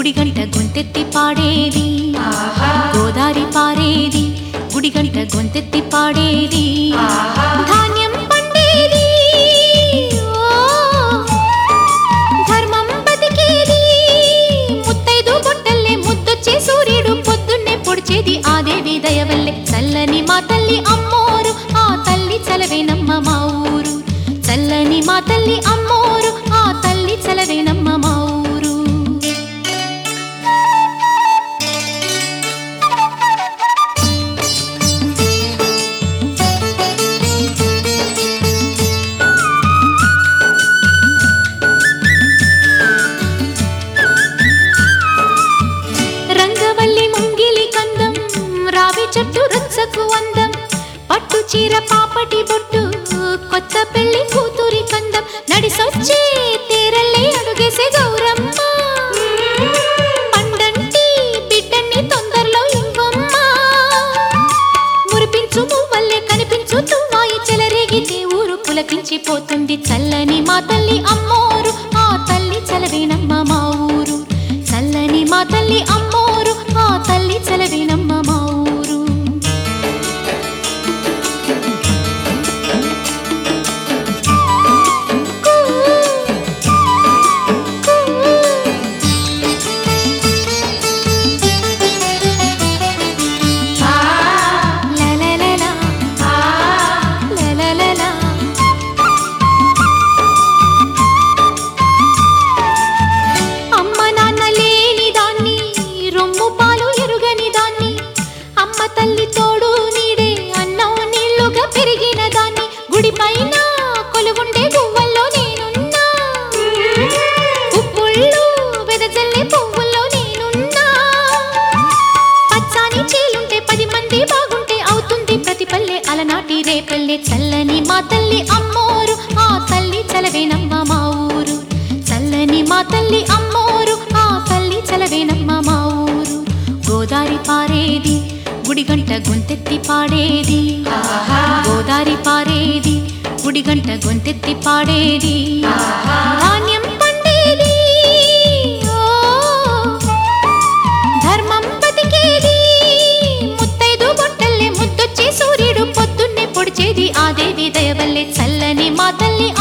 గుడిగంట గొంతెత్తి పాడేది గోదారి పారేది గుడిగంట గొంతెత్తి పాడేది ధాన్యం పండేది ఓ, ధర్మం బతికేది ముత్తైదు బొట్టల్లే ముద్దొచ్చే సూర్యుడు పొద్దున్నే పొడిచేది ఆ దేవి దయవల్లే చల్లని మా తల్లి అమ్మోరు ఆ తల్లి చలవేనమ్మ మా ఊరు చల్లని మా తల్లి అమ్మోరు ఆ తల్లి చలవేనమ్మ మా ఊరు రంగవల్లి ముంగిలి కందం రావి చెట్టు రచ్చకు అందం పట్టు చీర పాపటి బొట్టు కొత్త పెళ్లి కూతురి కందం నడిసొచ్చే తేరల్లే అడుగేసే గౌరమ్మ పండంటి బిడ్డన్ని తొందరలో ఇవ్వమ్మ మురిపించు మువ్వల్లే కనిపించు తుమ్మాయి చెలరేగితే ఊరు పులకించిపోతుంది చల్లని మా తల్లి అమ్మోరు ఆ తల్లి చలవేనమ్మ మా ఊరు చల్లని మా తల్లి అమ్మోరు ఆ తల్లి చలవేనమ్మ మా ఊరు కూ, కూ. లా లా లా లా. లా లా లా లా. అమ్మ నాన్న లేని దాన్ని రొమ్ము పాలు ఎరుగని దాన్ని అమ్మ తల్లి తోడు నీడే అన్నం నీళ్లుగా పెరిగిన దాన్ని గుడి పైన కొలువుండే గువ్వల్లో నేనున్నా ఉప్పుళ్ళు వెదజల్లే పువ్వుల్లో నేనున్నా పచ్చాని చీలుంటే పది మంది బాగుంటే అవుతుంది ప్రతి పల్లె అలనాటి రేపల్లె చల్లని మా తల్లి అమ్మోరు ఆ తల్లి చలవేనమ్మ మా ఊరు చల్లని మా తల్లి అమ్మోరు ఆ తల్లి చలవేనమ్మ మా ఊరు గోదారి పారేది గుడిగంట గొంతెత్తి పాడేది గోదారి పారేది గుడిగంట గొంతెత్తి పాడేది ధాన్యం పండేది ఓ ధర్మం బతికేది ముత్తైదు బొట్టల్లే ముద్దొచ్చే సూర్యుడు పొద్దున్నే పొడిచేది ఆ దేవి దయవల్లే చల్లని మా తల్లి